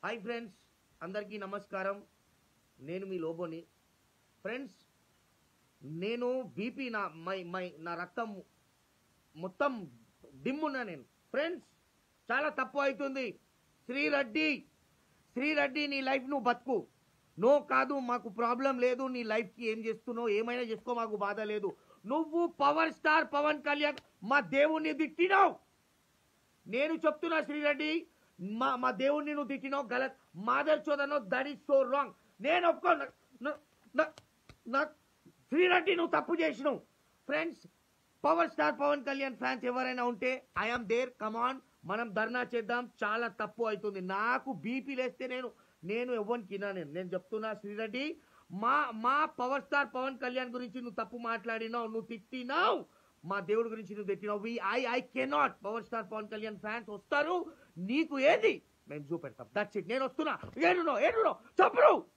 hi friends అందరికీ నమస్కారం నేను మీ లోబోని ఫ్రెండ్స్ నేను బీపీ నా మై మై నా రక్తం మొత్తం డిమ్మున్నా నేను ఫ్రెండ్స్ చాలా తప్పు అవుతుంది శ్రీరెడ్డి శ్రీరెడ్డి నీ లైఫ్ నువ్వు బతుకు నో కాదు మాకు ప్రాబ్లం లేదు నీ లైఫ్కి ఏం చేస్తున్నావు ఏమైనా చేసుకో మాకు బాధ లేదు నువ్వు పవర్ స్టార్ పవన్ కళ్యాణ్ మా దేవుణ్ణి తిట్టినావు నేను చెప్తున్నా శ్రీరెడ్డి మా మా దేవుణ్ణి నువ్వు తిట్టినావు గలత్ మాదర్ చోదనో దట్ ఈస్ సో రాంగ్ నేను ఒప్పుకో నా- నా- నా- నా శ్రీరెడ్డి నువ్వు తప్పు చేసినావు friends power star Pawan Kalyan fans ఎవరైనా ఉంటే ఐఎమ్ దేర్ కమాన్ మనం ధర్నా చేద్దాం చాలా తప్పు అవుతుంది నాకు బీపీ లేస్తే నేను నేను ఎవరికి నేను నేను చెప్తున్నా శ్రీరెడ్డి మా మా పవర్ స్టార్ పవన్ కళ్యాణ్ గురించి నువ్వు తప్పు మాట్లాడినావు నువ్వు తిట్టినావు మా దేవుడి గురించి నువ్వు తిట్టినావు we I I cannot power star Pawan Kalyan fans వస్తారు నీకు ఏది మేము చూపెడతాం దట్స్ ఇట్ నేను వస్తున్నా ఏడునో ఏడునో చెప్పరు